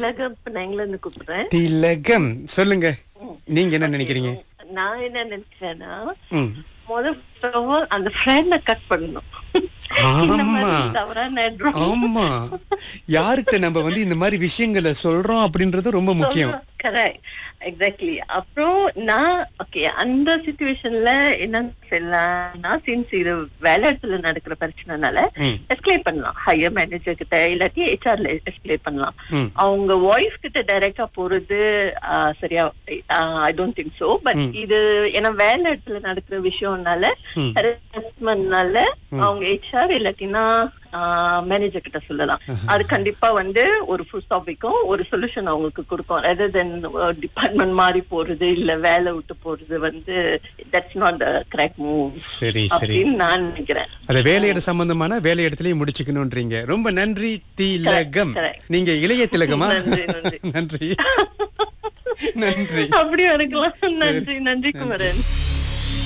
திலகம் இப்ப நான் இங்கிலாந்து கூப்பிடுறேன் திலகம் சொல்லுங்க நீங்க என்ன நினைக்கிறீங்க நான் என்ன நினைச்சேன்னா ம். முதல் first of all, அந்த ஃப்ரெண்ட கட் பண்ணணும் இந்த ஆமா மாதிரி தவறான address. ஆமா யார்கிட்ட நம்ம வந்து இந்த மாதிரி விஷயங்களை சொல்றோம் அப்படின்றது ரொம்ப முக்கியம் கரெக்ட் எக்ஸாக்ட்லி அப்புறம் நான் ஓகே அந்த சுச்சுவேஷன்ல என்ன செய்யலாம்னா சின்ஸ் இது வேலை இடத்துல நடக்கிற பிரச்சனைனால ம். எஸ்கலேட் பண்ணலாம் ஹையர் மேனேஜர் கிட்ட இல்லாட்டி ஹெச்ஆர்ல எஸ்கலேட் பண்ணலாம் ம். அவங்க ஒய்ஃப் கிட்ட டைரக்டா போறது ஆ, சரியா I don't think so but hmm. இது ஏன்னா வேலை இடத்துல நடக்கிற விஷயம்னால ம். ஹரஸ்மெண்ட்னால அவங்க ஹெச்ஆர் இல்லாட்டினா மேனேஜர் கிட்ட சொல்லலாம் அது கண்டிப்பா வந்து ஒரு ஃபுல் ஸ்டாப்பிக்கும் ஒரு சொல்யூஷன் அவங்களுக்கு கொடுக்கும் ரெதர் தென் டிபார்ட்மெண்ட் மாறி போறது இல்ல வேலை விட்டு போறது வந்து that's not the correct move சரி சரி அப்படின்னு நான் நினைக்கிறேன் அத வேலையிட சம்பந்தமான வேலை இடத்துலயே முடிச்சுக்கணும்ன்றீங்க ரொம்ப நன்றி திலகம் correct. நீங்க இளைய திலகமா நன்றி, நன்றி. நன்றி நன்றி அப்படியும் இருக்கலாம் நன்றி நன்றி குமரன்